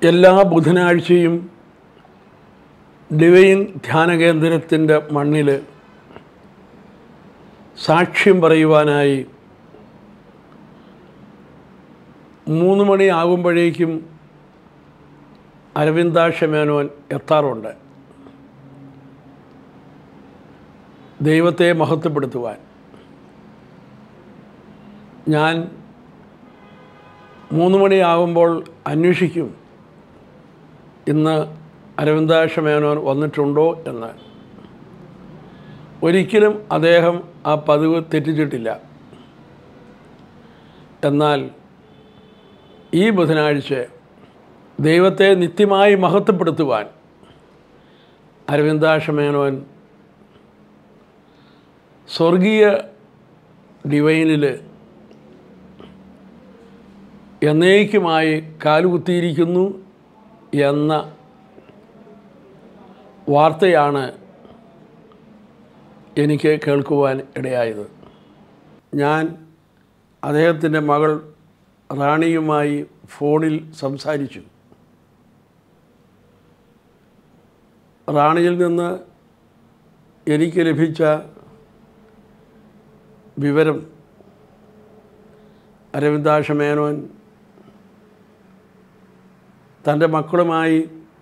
എല്ലാ ബുധനാഴ്ചയും ഡിവൈൻ ധ്യാന കേന്ദ്രത്തിൻ്റെ മണ്ണിൽ സാക്ഷ്യം പറയുവാനായി മൂന്ന് മണി ആകുമ്പോഴേക്കും അരവിന്ദാക്ഷമേനോൻ എത്താറുണ്ട് ദൈവത്തെ മഹത്വപ്പെടുത്തുവാൻ ഞാൻ മൂന്ന് മണിയാകുമ്പോൾ അന്വേഷിക്കും ഇന്ന് അരവിന്ദാക്ഷമേനോൻ വന്നിട്ടുണ്ടോ എന്ന് ഒരിക്കലും അദ്ദേഹം ആ പതിവ് തെറ്റിച്ചിട്ടില്ല എന്നാൽ ഈ ബുധനാഴ്ച ദൈവത്തെ നിത്യമായി മഹത്വപ്പെടുത്തുവാൻ അരവിന്ദാക്ഷമേനോൻ സ്വർഗീയ ഡിവൈനിൽ എന്നേക്കുമായി കാലുകുത്തിയിരിക്കുന്നു എന്ന വാർത്തയാണ് എനിക്ക് കേൾക്കുവാൻ ഇടയായത് ഞാൻ അദ്ദേഹത്തിൻ്റെ മകൾ റാണിയുമായി ഫോണിൽ സംസാരിച്ചു റാണിയിൽ നിന്ന് എനിക്ക് ലഭിച്ച വിവരം അരവിന്ദാക്ഷ മേനോൻ തൻ്റെ മക്കളുമായി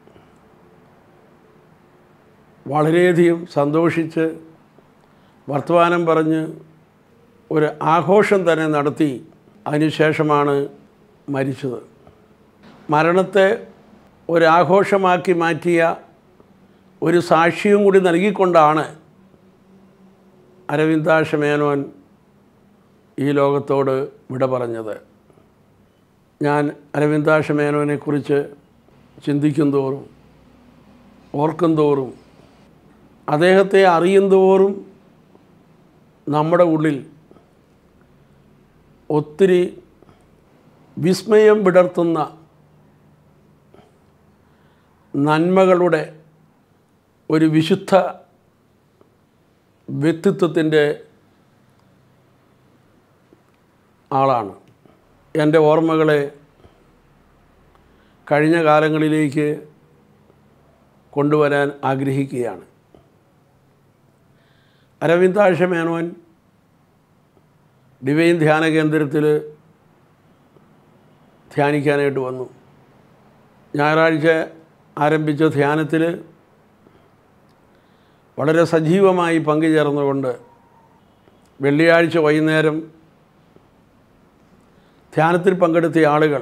വളരെയധികം സന്തോഷിച്ച് വർത്തമാനം പറഞ്ഞ് ഒരു ആഘോഷം തന്നെ നടത്തി അതിനുശേഷമാണ് മരിച്ചത് മരണത്തെ ഒരാഘോഷമാക്കി മാറ്റിയ ഒരു സാക്ഷിയും കൂടി നൽകിക്കൊണ്ടാണ് അരവിന്ദാക്ഷ മേനോൻ ഈ ലോകത്തോട് വിട പറഞ്ഞത് ഞാൻ അരവിന്ദാക്ഷ മേനോനെക്കുറിച്ച് ചിന്തിക്കും തോറും ഓർക്കും തോറും അദ്ദേഹത്തെ അറിയും തോറും നമ്മുടെ ഉള്ളിൽ ഒത്തിരി വിസ്മയം വിടർത്തുന്ന നന്മകളുടെ ഒരു വിശുദ്ധ വ്യക്തിത്വത്തിൻ്റെ ആളാണ് എൻ്റെ ഓർമ്മകളെ കഴിഞ്ഞ കാലങ്ങളിലേക്ക് കൊണ്ടുവരാൻ ആഗ്രഹിക്കുകയാണ് അരവിന്ദാക്ഷ മേനോൻ ഡിവൈൻ ധ്യാന കേന്ദ്രത്തിൽ ധ്യാനിക്കാനായിട്ട് വന്നു ഞായറാഴ്ച ആരംഭിച്ച ധ്യാനത്തിൽ വളരെ സജീവമായി പങ്കുചേർന്നുകൊണ്ട് വെള്ളിയാഴ്ച വൈകുന്നേരം ധ്യാനത്തിൽ പങ്കെടുത്ത ആളുകൾ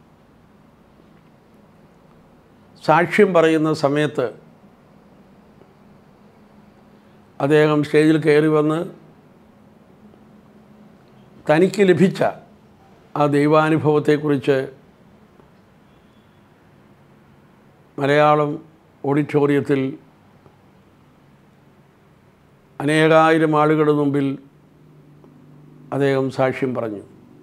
സാക്ഷ്യം പറയുന്ന സമയത്ത് അദ്ദേഹം സ്റ്റേജിൽ കയറി വന്ന് തനിക്ക് ലഭിച്ച ആ ദൈവാനുഭവത്തെക്കുറിച്ച് മലയാളം ഓഡിറ്റോറിയത്തിൽ അനേകായിരം ആളുകളുടെ മുമ്പിൽ അദ്ദേഹം സാക്ഷ്യം പറഞ്ഞു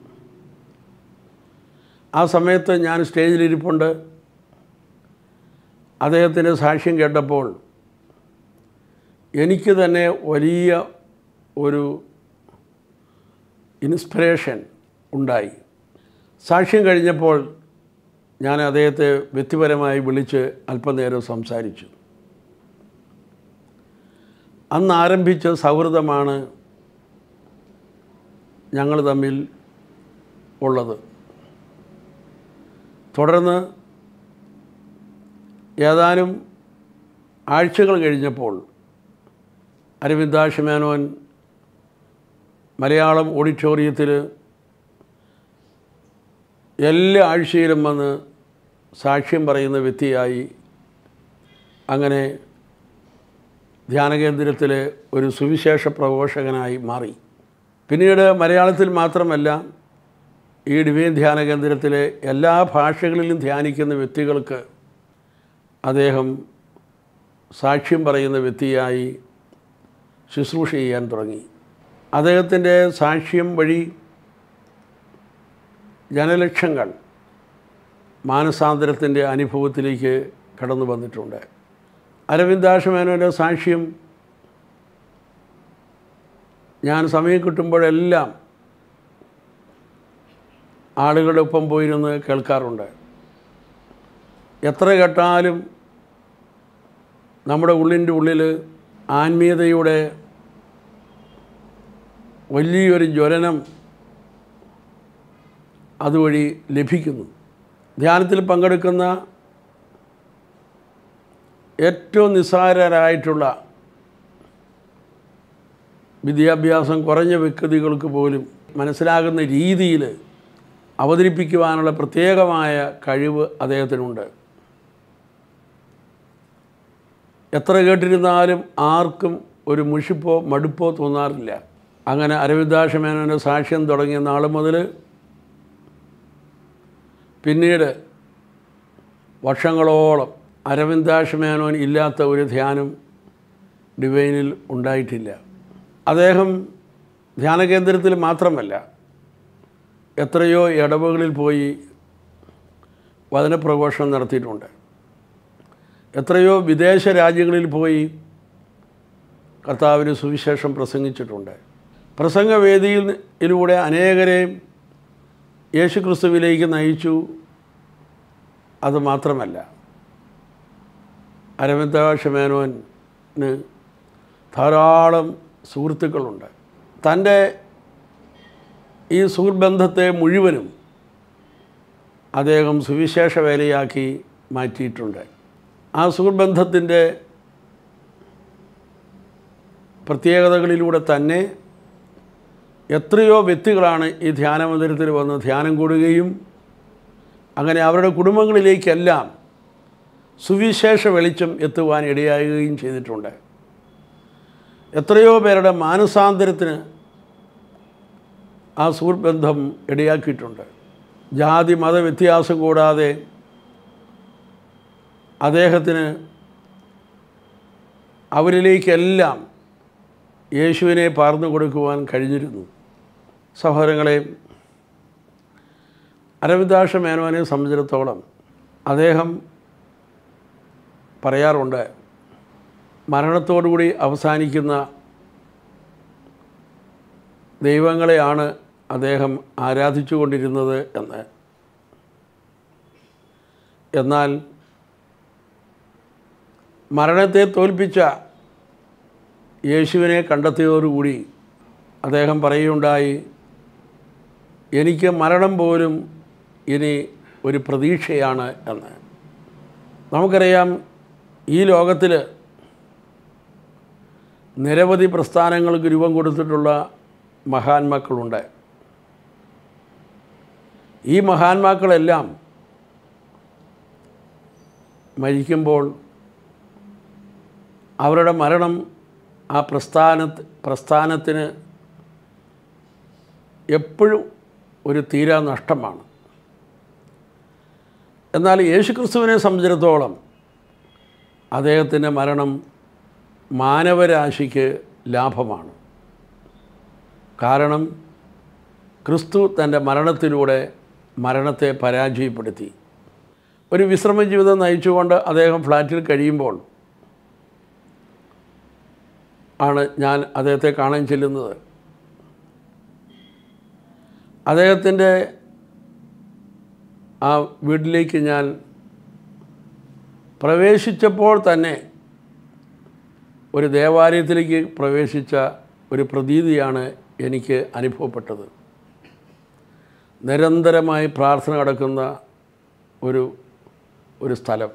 ആ സമയത്ത് ഞാൻ സ്റ്റേജിലിരിപ്പുണ്ട് അദ്ദേഹത്തിൻ്റെ സാക്ഷ്യം കേട്ടപ്പോൾ എനിക്ക് തന്നെ വലിയ ഒരു ഇൻസ്പിറേഷൻ ഉണ്ടായി സാക്ഷ്യം കഴിഞ്ഞപ്പോൾ ഞാൻ അദ്ദേഹത്തെ വ്യക്തിപരമായി വിളിച്ച് അല്പനേരം സംസാരിച്ചു അന്ന് ആരംഭിച്ച സൗഹൃദമാണ് ഞങ്ങൾ തമ്മിൽ ഉള്ളത് തുടർന്ന് ഏതാനും ആഴ്ചകൾ കഴിഞ്ഞപ്പോൾ അരവിന്ദാക്ഷ മേനോൻ മലയാളം ഓഡിറ്റോറിയത്തിൽ എല്ലാ ആഴ്ചയിലും വന്ന് സാക്ഷ്യം പറയുന്ന വ്യക്തിയായി അങ്ങനെ ധ്യാനകേന്ദ്രത്തിലെ ഒരു സുവിശേഷ പ്രഘോഷകനായി മാറി പിന്നീട് മലയാളത്തിൽ മാത്രമല്ല ഈ ഡിവൈൻ ധ്യാന കേന്ദ്രത്തിലെ എല്ലാ ഭാഷകളിലും ധ്യാനിക്കുന്ന വ്യക്തികൾക്ക് അദ്ദേഹം സാക്ഷ്യം പറയുന്ന വ്യക്തിയായി ശുശ്രൂഷ ചെയ്യാൻ തുടങ്ങി അദ്ദേഹത്തിൻ്റെ സാക്ഷ്യം വഴി ജനലക്ഷങ്ങൾ മാനസാന്തരത്തിൻ്റെ അനുഭവത്തിലേക്ക് കടന്നു വന്നിട്ടുണ്ട് അരവിന്ദാക്ഷമേനോൻ്റെ സാക്ഷ്യം ഞാൻ സമയം കിട്ടുമ്പോഴെല്ലാം ആളുകളുടെ ഒപ്പം പോയിരുന്ന് കേൾക്കാറുണ്ട് എത്ര കേട്ടാലും നമ്മുടെ ഉള്ളിൻ്റെ ഉള്ളിൽ ആത്മീയതയുടെ വലിയൊരു ജ്വലനം അതുവഴി ലഭിക്കുന്നു ധ്യാനത്തിൽ പങ്കെടുക്കുന്ന ഏറ്റവും നിസ്സാരരായിട്ടുള്ള വിദ്യാഭ്യാസം കുറഞ്ഞ വ്യക്തികൾക്ക് പോലും മനസ്സിലാകുന്ന രീതിയിൽ അവതരിപ്പിക്കുവാനുള്ള പ്രത്യേകമായ കഴിവ് അദ്ദേഹത്തിനുണ്ട് എത്ര കേട്ടിരുന്നാലും ആർക്കും ഒരു മുഷിപ്പോ മടുപ്പോ തോന്നാറില്ല അങ്ങനെ അരവിന്ദാക്ഷമേനോൻ്റെ സാക്ഷ്യം തുടങ്ങിയ നാൾ മുതൽ പിന്നീട് വർഷങ്ങളോളം അരവിന്ദാക്ഷമേനോൻ ഇല്ലാത്ത ഒരു ധ്യാനം ഡിവൈനിൽ ഉണ്ടായിട്ടില്ല അദ്ദേഹം ധ്യാന കേന്ദ്രത്തിൽ മാത്രമല്ല എത്രയോ ഇടവകളിൽ പോയി വചനപ്രഘോഷണം നടത്തിയിട്ടുണ്ട് എത്രയോ വിദേശ രാജ്യങ്ങളിൽ പോയി കർത്താവിന് സുവിശേഷം പ്രസംഗിച്ചിട്ടുണ്ട് പ്രസംഗവേദിയിലൂടെ അനേകരെയും യേശു ക്രിസ്തുവിലേക്ക് നയിച്ചു അത് മാത്രമല്ല അരവിന്ദാക്ഷമേനോന് ധാരാളം സുഹൃത്തുക്കളുണ്ട് തൻ്റെ ഈ സുഹൃബന്ധത്തെ മുഴുവനും അദ്ദേഹം സുവിശേഷ വേലയാക്കി മാറ്റിയിട്ടുണ്ട് ആ സുഹൃബന്ധത്തിൻ്റെ പ്രത്യേകതകളിലൂടെ തന്നെ എത്രയോ വ്യക്തികളാണ് ഈ ധ്യാനമന്ദിരത്തിൽ വന്ന് ധ്യാനം കൂടുകയും അങ്ങനെ അവരുടെ കുടുംബങ്ങളിലേക്കെല്ലാം സുവിശേഷ വെളിച്ചം എത്തുവാൻ ഇടയാകുകയും ചെയ്തിട്ടുണ്ട് എത്രയോ പേരുടെ മാനസാന്തരത്തിന് ആ സുഹൃബന്ധം ഇടയാക്കിയിട്ടുണ്ട് ജാതി മത വ്യത്യാസം കൂടാതെ അദ്ദേഹത്തിന് അവരിലേക്കെല്ലാം യേശുവിനെ പാർന്നു കൊടുക്കുവാൻ കഴിഞ്ഞിരുന്നു സഹോദരങ്ങളെ അരവിന്ദാക്ഷ മേനോനെ സംബന്ധിച്ചിടത്തോളം അദ്ദേഹം പറയാറുണ്ട് മരണത്തോടുകൂടി അവസാനിക്കുന്ന ദൈവങ്ങളെയാണ് അദ്ദേഹം ആരാധിച്ചു കൊണ്ടിരുന്നത് എന്ന് എന്നാൽ മരണത്തെ തോൽപ്പിച്ച യേശുവിനെ കണ്ടെത്തിയതോടുകൂടി അദ്ദേഹം പറയുകയുണ്ടായി എനിക്ക് മരണം പോലും ഇനി ഒരു പ്രതീക്ഷയാണ് എന്ന് നമുക്കറിയാം ഈ ലോകത്തിൽ നിരവധി പ്രസ്ഥാനങ്ങൾക്ക് രൂപം കൊടുത്തിട്ടുള്ള മഹാന്മാക്കളുണ്ട് ഈ മഹാന്മാക്കളെല്ലാം മരിക്കുമ്പോൾ അവരുടെ മരണം ആ പ്രസ്ഥാന പ്രസ്ഥാനത്തിന് എപ്പോഴും ഒരു തീരാ നഷ്ടമാണ് എന്നാൽ യേശുക്രിസ്തുവിനെ സംബന്ധിച്ചിടത്തോളം അദ്ദേഹത്തിൻ്റെ മരണം മാനവരാശിക്ക് ലാഭമാണ് കാരണം ക്രിസ്തു തൻ്റെ മരണത്തിലൂടെ മരണത്തെ പരാജയപ്പെടുത്തി ഒരു വിശ്രമ ജീവിതം നയിച്ചുകൊണ്ട് അദ്ദേഹം ഫ്ലാറ്റിൽ കഴിയുമ്പോൾ ആണ് ഞാൻ അദ്ദേഹത്തെ കാണാൻ ചെല്ലുന്നത് അദ്ദേഹത്തിൻ്റെ ആ വീട്ടിലേക്ക് ഞാൻ പ്രവേശിച്ചപ്പോൾ തന്നെ ഒരു ദേവാലയത്തിലേക്ക് പ്രവേശിച്ച ഒരു പ്രതീതിയാണ് എനിക്ക് അനുഭവപ്പെട്ടത് നിരന്തരമായി പ്രാർത്ഥന നടക്കുന്ന ഒരു ഒരു സ്ഥലം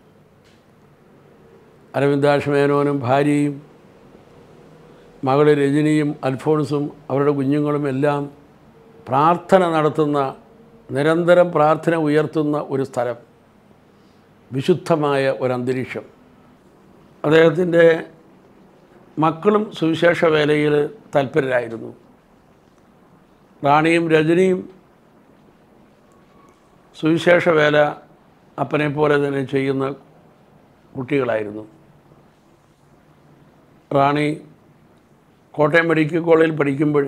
അരവിന്ദാക്ഷ മേനോനും ഭാര്യയും മകൾ രജനിയും അൽഫോൺസും അവരുടെ കുഞ്ഞുങ്ങളും എല്ലാം പ്രാർത്ഥന നടത്തുന്ന നിരന്തരം പ്രാർത്ഥന ഉയർത്തുന്ന ഒരു സ്ഥലം വിശുദ്ധമായ ഒരു അന്തരീക്ഷം അദ്ദേഹത്തിൻ്റെ മക്കളും സുവിശേഷ വേലയിൽ തൽപരരായിരുന്നു റാണിയും രജനിയും സുവിശേഷ വേല അപ്പനെ പോലെ തന്നെ ചെയ്യുന്ന കുട്ടികളായിരുന്നു റാണി കോട്ടയം മെഡിക്കൽ കോളേജിൽ പഠിക്കുമ്പോൾ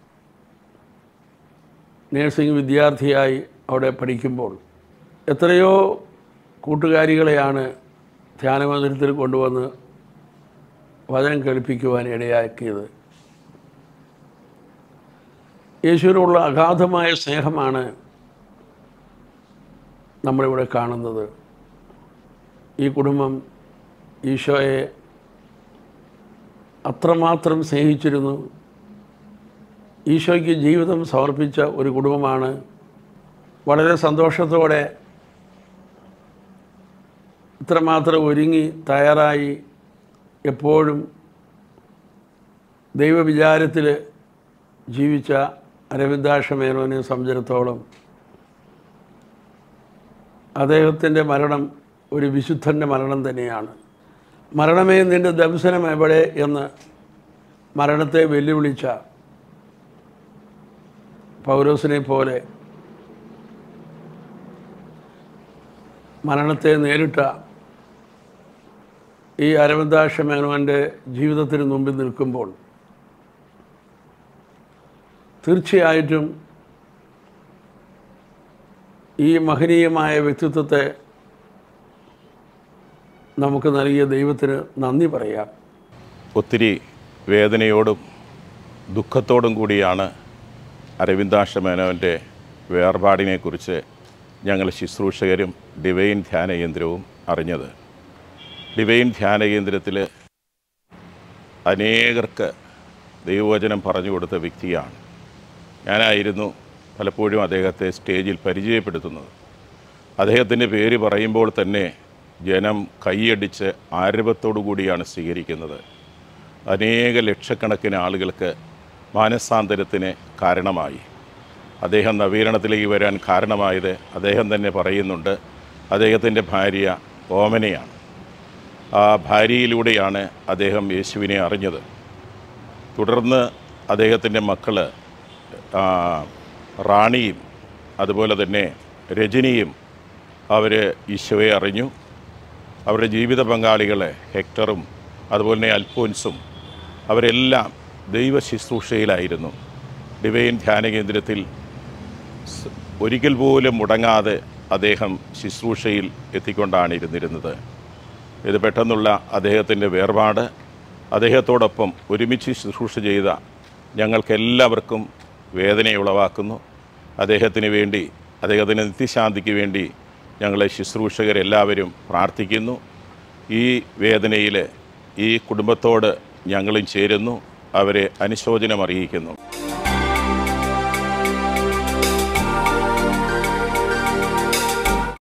നേഴ്സിംഗ് വിദ്യാർത്ഥിയായി അവിടെ പഠിക്കുമ്പോൾ എത്രയോ കൂട്ടുകാരികളെയാണ് ധ്യാനമന്ദിരത്തിൽ കൊണ്ടുവന്ന് വചനം കേൾപ്പിക്കുവാൻ ഇടയാക്കിയത് യേശുവിനുള്ള അഗാധമായ സ്നേഹമാണ് നമ്മളിവിടെ കാണുന്നത് ഈ കുടുംബം ഈശോയെ അത്രമാത്രം സ്നേഹിച്ചിരുന്നു ഈശോയ്ക്ക് ജീവിതം സമർപ്പിച്ച ഒരു കുടുംബമാണ് വളരെ സന്തോഷത്തോടെ ഇത്രമാത്രം ഒരുങ്ങി തയ്യാറായി എപ്പോഴും ദൈവവിചാരത്തിൽ ജീവിച്ച അരവിന്ദാക്ഷ മേനോനെ സംബന്ധിച്ചിടത്തോളം അദ്ദേഹത്തിൻ്റെ മരണം ഒരു വിശുദ്ധൻ്റെ മരണം തന്നെയാണ് മരണമേ നിൻ്റെ ദംശനം എവിടെ എന്ന് മരണത്തെ വെല്ലുവിളിച്ച പൗലോസിനെ പോലെ മരണത്തെ നേരിട്ട ഈ അരവിന്ദാക്ഷ മേനോൻ്റെ ജീവിതത്തിന് മുമ്പിൽ നിൽക്കുമ്പോൾ തീർച്ചയായിട്ടും ഈ മഹനീയമായ വ്യക്തിത്വത്തെ നമുക്ക് നൽകിയ ദൈവത്തിന് നന്ദി പറയാം ഒത്തിരി വേദനയോടും ദുഃഖത്തോടും കൂടിയാണ് അരവിന്ദാക്ഷ മേനോൻ്റെ വേർപാടിനെക്കുറിച്ച് ഞങ്ങൾ ശുശ്രൂഷകരും ഡിവൈൻ ധ്യാന കേന്ദ്രവും അറിഞ്ഞത് ഡിവൈൻ ധ്യാന കേന്ദ്രത്തിൽ അനേകർക്ക് ദൈവവചനം പറഞ്ഞു കൊടുത്ത വ്യക്തിയാണ് ഞാനായിരുന്നു പലപ്പോഴും അദ്ദേഹത്തെ സ്റ്റേജിൽ പരിചയപ്പെടുത്തുന്നത് അദ്ദേഹത്തിൻ്റെ പേര് പറയുമ്പോൾ തന്നെ ജനം കൈയടിച്ച് ആരവത്തോടു കൂടിയാണ് സ്വീകരിക്കുന്നത് അനേക ലക്ഷക്കണക്കിന് ആളുകൾക്ക് മാനസാന്തരത്തിന് കാരണമായി അദ്ദേഹം നവീകരണത്തിലേക്ക് വരാൻ കാരണമായത് അദ്ദേഹം തന്നെ പറയുന്നുണ്ട് അദ്ദേഹത്തിൻ്റെ ഭാര്യ ഓമനയാണ് ആ ഭാര്യയിലൂടെയാണ് അദ്ദേഹം യേശുവിനെ അറിഞ്ഞത് തുടർന്ന് അദ്ദേഹത്തിൻ്റെ മക്കൾ റാണിയും അതുപോലെ തന്നെ രജനിയും അവർ ഈശോയെ അറിഞ്ഞു അവരുടെ ജീവിത പങ്കാളികളെ ഹെക്ടറും അതുപോലെ തന്നെ അൽഫോൻസും അവരെല്ലാം ദൈവ ശുശ്രൂഷയിലായിരുന്നു ഡിവൈൻ ധ്യാന കേന്ദ്രത്തിൽ സ് ഒരിക്കൽ പോലും മുടങ്ങാതെ അദ്ദേഹം ശുശ്രൂഷയിൽ എത്തിക്കൊണ്ടാണ് ഇരുന്നിരുന്നത് ഇത് പെട്ടെന്നുള്ള അദ്ദേഹത്തിൻ്റെ വേർപാട് അദ്ദേഹത്തോടൊപ്പം ഒരുമിച്ച് ശുശ്രൂഷ ചെയ്ത ഞങ്ങൾക്കെല്ലാവർക്കും വേദനയുളവാക്കുന്നു അദ്ദേഹത്തിന് വേണ്ടി അദ്ദേഹത്തിൻ്റെ നിത്യശാന്തിക്ക് വേണ്ടി ഞങ്ങളെ ശുശ്രൂഷകരെല്ലാവരും പ്രാർത്ഥിക്കുന്നു ഈ വേദനയിൽ ഈ കുടുംബത്തോട് ഞങ്ങളും ചേരുന്നു അവരെ അനുശോചനം അറിയിക്കുന്നു